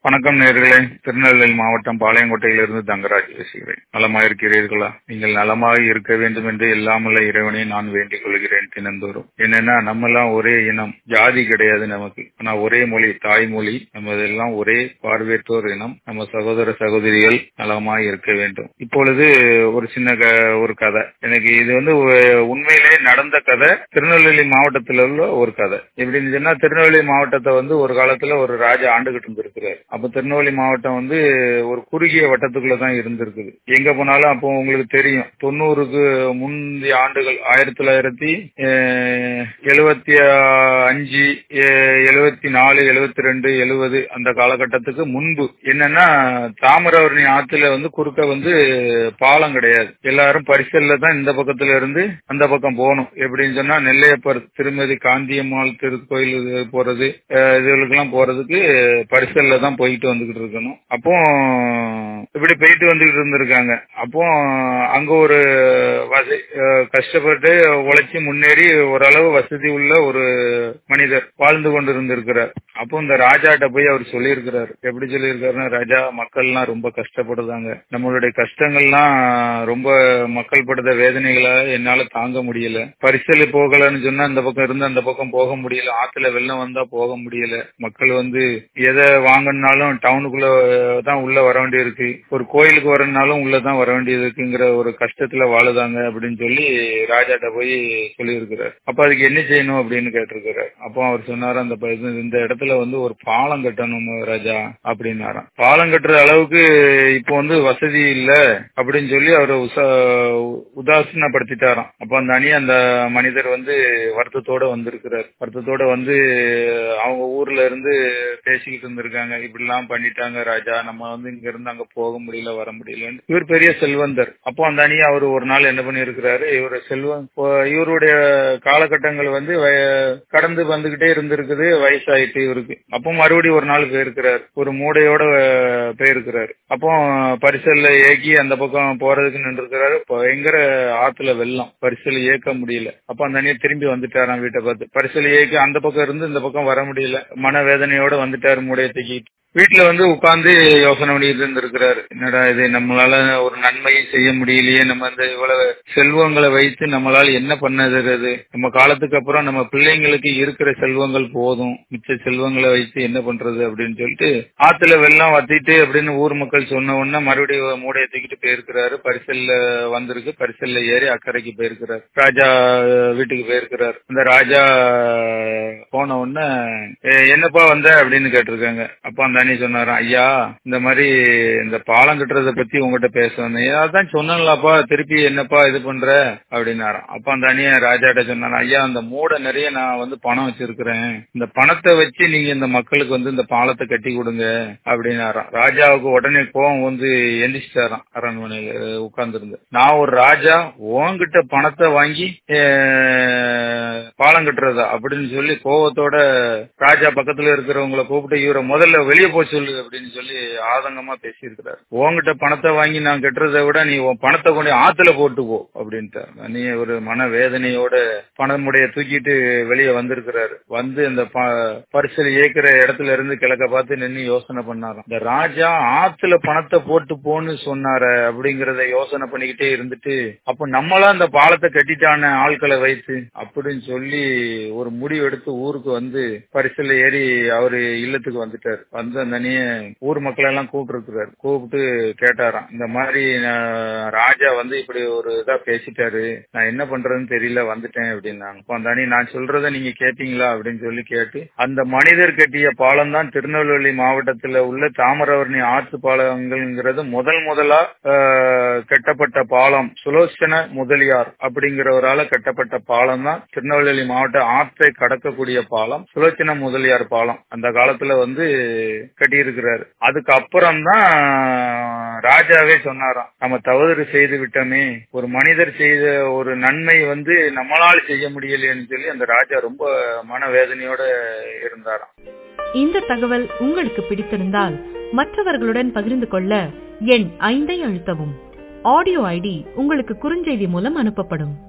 வணக்கம் நேர்களே திருநெல்வேலி மாவட்டம் பாளையங்கோட்டையிலிருந்து தங்கராஜ் பேசுகிறேன் நலமா இருக்கிறீர்களா நீங்கள் நலமாக இருக்க வேண்டும் என்று எல்லாமல்ல இறைவனை நான் வேண்டிக் கொள்கிறேன் தினந்தோறும் என்னன்னா நம்ம எல்லாம் ஒரே இனம் ஜாதி கிடையாது நமக்கு ஆனா ஒரே மொழி தாய்மொழி நம்ம எல்லாம் ஒரே பார்வையற்றோர் இனம் நம்ம சகோதர சகோதரிகள் நலமாக இருக்க வேண்டும் இப்பொழுது ஒரு சின்ன க- ஒரு கதை எனக்கு இது வந்து உ- உண்மையிலே நடந்த கதை திருநெல்வேலி மாவட்டத்தில் உள்ள ஒரு கதை எப்படின்னு சொன்னா திருநெல்வேலி மாவட்டத்தை வந்து ஒரு காலத்துல ஒரு ராஜா ஆண்டுகிட்டு இருந்திருக்கிறார் அப்ப திருநெல்வேலி மாவட்டம் வந்து ஒரு குறுகிய வட்டத்துக்குள்ள தான் இருந்திருக்குது எங்க போனாலும் அப்போ உங்களுக்கு தெரியும் தொண்ணூறுக்கு முந்தைய ஆண்டுகள் ஆயிரத்தி தொள்ளாயிரத்தி எழுபத்தி அஞ்சு எழுபத்தி நாலு எழுபத்தி ரெண்டு எழுபது அந்த காலகட்டத்துக்கு முன்பு என்னன்னா தாமிரபரணி ஆத்துல வந்து குறுக்க வந்து பாலம் கிடையாது எல்லாரும் பரிசல்ல தான் இந்த பக்கத்துல இருந்து அந்த பக்கம் போகணும் எப்படின்னு சொன்னா நெல்லையப்பர் திருமதி காந்தியம்மாள் திருக்கோயில் இது போறது அஹ் இதுகளுக்கெல்லாம் போறதுக்கு பரிசல்ல தான் போயிட்டு வந்துகிட்டு இருக்கணும் அப்போ இப்படி போயிட்டு வந்துகிட்டு இருந்திருக்காங்க அப்போ அங்க ஒரு வசதி அஹ் கஷ்டப்பட்டு உழைச்சி முன்னேறி ஓரளவு வசதி உள்ள ஒரு மனிதர் வாழ்ந்து கொண்டு இருந்திருக்கிறார் அப்போ இந்த ராஜாட்ட போய் அவர் சொல்லியிருக்கிறார் எப்படி சொல்லியிருக்காருன்னா ராஜா மக்கள்லாம் ரொம்ப கஷ்டப்படுதாங்க நம்மளுடைய கஷ்டங்கள்லாம் ரொம்ப மக்கள் படுத வேதனைகளை என்னால தாங்க முடியல பரிசல் போகலன்னு சொன்னா அந்த பக்கம் இருந்து அந்த பக்கம் போக முடியல ஆத்துல வெள்ளம் வந்தா போக முடியல மக்கள் வந்து எதை வாங்கணும்னாலும் டவுனுக்குள்ள தான் உள்ள வர வேண்டியிருக்கு ஒரு கோயிலுக்கு வரணும்னாலும் உள்ளதான் வர வேண்டியது இருக்குங்கிற ஒரு கஷ்டத்துல வாழுதாங்க அப்படின்னு சொல்லி ராஜாட்ட போய் சொல்லியிருக்கிறார் அப்ப அதுக்கு என்ன செய்யணும் அப்படின்னு கேட்டிருக்கிறார் அப்போ அவர் சொன்னாரு அந்த ப- இது- இந்த இடத்துல வந்து ஒரு பாலம் கட்டணும் ராஜா அப்படின்னாராம் பாலம் கட்டுற அளவுக்கு இப்போ வந்து வசதி இல்ல அப்படின்னு சொல்லி அவர் உதாசீனப்படுத்திட்டாராம் அப்ப அந்த அணி அந்த மனிதர் வந்து வருத்தத்தோட வந்திருக்கிறார் வருத்தத்தோட வந்து அவங்க ஊர்ல இருந்து பேசிக்கிட்டு இருந்திருக்காங்க இப்படிலாம் பண்ணிட்டாங்க ராஜா நம்ம வந்து இங்க இருந்து அங்க போக முடியல வர முடியலன்னு இவர் பெரிய செல்வந்தர் அப்போ அந்த அணி அவர் ஒரு நாள் என்ன பண்ணியிருக்கிறாரு இவர் செல்வம் இப்போ இவருடைய காலகட்டங்கள் வந்து வய- கடந்து வந்துகிட்டே இருந்திருக்குது வயசாயிட்டு இவருக்கு அப்போ மறுபடியும் ஒரு நாள் போயிருக்கிறார் ஒரு மூடையோட அஹ், போயிருக்கிறார் அப்போ பரிசல்ல ஏக்கி அந்த பக்கம் போறதுக்கு நின்றுருக்கிறாரு பயங்கர ஆத்துல வெள்ளம் பரிசல் ஏக்க முடியல அப்ப அந்த அணியை திரும்பி வந்துட்டாராம் வீட்டை பார்த்து பரிசல் ஏக்கி அந்த பக்கம் இருந்து இந்த பக்கம் வர முடியல மனவேதனையோட வந்துட்டாரு மூடைய தூக்கிட்டு வீட்டுல வந்து உட்கார்ந்து யோசனை பண்ணிட்டு இருந்திருக்கிறாரு என்னடா இது நம்மளால ஒரு நன்மையும் செய்ய முடியலையே நம்ம இந்த இவ்வளவு செல்வங்களை வைத்து நம்மளால என்ன பண்ணுறது நம்ம காலத்துக்கு அப்புறம் நம்ம பிள்ளைங்களுக்கு இருக்கிற செல்வங்கள் போதும் மிச்ச செல்வங்களை வைத்து என்ன பண்றது அப்படின்னு சொல்லிட்டு ஆத்துல வெள்ளம் வத்திட்டு அப்படின்னு ஊர் மக்கள் சொன்ன உடனே மறுபடியும் மூடையை தூக்கிட்டு போயிருக்கிறாரு பரிசல்ல வந்திருக்கு பரிசல்ல ஏறி அக்கறைக்கு போயிருக்கிறார் ராஜா வீட்டுக்கு போயிருக்கிறார் அந்த ராஜா போன உடனே "ஏ, என்னப்பா வந்த அப்படின்னு கேட்டிருக்காங்க அப்ப அந்த அண்ணி சொன்னாராம் ஐயா இந்த மாதிரி இந்த பாலம் கட்டுறத பத்தி உங்ககிட்ட பேச வந்தேன் அதான் சொன்னேன்லப்பா திருப்பி என்னப்பா இது பண்ற அப்படின்னாராம் அப்ப அந்த அண்ணிய ராஜாட்ட சொன்னாராம் ஐயா அந்த மூடை நிறைய நான் வந்து பணம் வச்சிருக்கிறேன் இந்த பணத்தை வச்சு நீங்க இந்த மக்களுக்கு வந்து இந்த பாலத்தை கட்டி கொடுங்க அப்படின்னாராம் ராஜாவுக்கு உடனே கோவம் வந்து எந்திரிச்சிட்டாராம் அரண்மனையில உட்கார்ந்து நான் ஒரு ராஜா உன்கிட்ட பணத்தை வாங்கி அஹ், பாலம் கட்டுறதா அப்படின்னு சொல்லி கோவத்தோட ராஜா பக்கத்துல இருக்கிறவங்கள கூப்பிட்டு இவரை முதல்ல வெளியே போக சொல்லு அப்படின்னு சொல்லி ஆதங்கமா பேசியிருக்கிறார் உன்கிட்ட பணத்தை வாங்கி நான் கட்டுறதை விட நீ உன் பணத்தை கொண்டு ஆத்துல போட்டு போ அப்படின்ட்டு நீ ஒரு மன வேதனையோட பணமுடைய தூக்கிட்டு வெளியே வந்திருக்கிறாரு வந்து அந்த ப- பரிசல் ஏக்கிற இடத்துல இருந்து கிழக்க பார்த்து நின்னு யோசனை பண்ணாராம் இந்த ராஜா ஆத்துல பணத்தை போட்டு போன்னு சொன்னாரு அப்படிங்கறத யோசனை பண்ணிக்கிட்டே இருந்துட்டு அப்ப நம்மளா அந்த பாலத்தை கட்டிட்டான ஆட்களை வைத்து அப்படின்னு சொல்லி ஒரு முடிவு எடுத்து ஊருக்கு வந்து பரிசல்ல ஏறி அவரு இல்லத்துக்கு வந்துட்டாரு வந்து அந்த அணிய ஊர் மக்களை எல்லாம் கூப்பிட்டு கூப்பிட்டு கேட்டாராம் இந்த மாதிரி நான் ராஜா வந்து இப்படி ஒரு இதா பேசிட்டாரு நான் என்ன பண்றதுன்னு தெரியல வந்துட்டேன் அப்படின்னாங்க அப்ப அந்த அணி நான் சொல்றதை நீங்க கேட்டீங்களா அப்படின்னு சொல்லி கேட்டு அந்த மனிதர் கட்டிய பாலம் தான் திருநெல்வேலி மாவட்டத்துல உள்ள தாமிரவர்ணி ஆற்று பாலங்கள்ங்கிறது முதல் முதலா ஆஹ், கட்டப்பட்ட பாலம் சுலோச்சன முதலியார் அப்படிங்கிறவரால கட்டப்பட்ட பாலம் தான் திருநெல்வேலி மாவட்ட ஆற்றை கடக்கக்கூடிய பாலம் சுலோச்சன முதலியார் பாலம் அந்த காலத்துல வந்து கட்டியிருக்கிறாரு அதுக்கு அப்புறம் தான் ராஜாவே சொன்னாராம் நம்ம தவறு செய்து விட்டோமே ஒரு மனிதர் செய்த ஒரு நன்மை வந்து நம்மளால் செய்ய முடியலையேன்னு சொல்லி அந்த ராஜா ரொம்ப மனவேதனையோட இருந்தாராம் இந்த தகவல் உங்களுக்கு பிடித்திருந்தால் மற்றவர்களுடன் பகிர்ந்து கொள்ள எண் ஐந்தை அழுத்தவும் ஆடியோ ஐடி உங்களுக்கு குறுஞ்செய்தி மூலம் அனுப்பப்படும்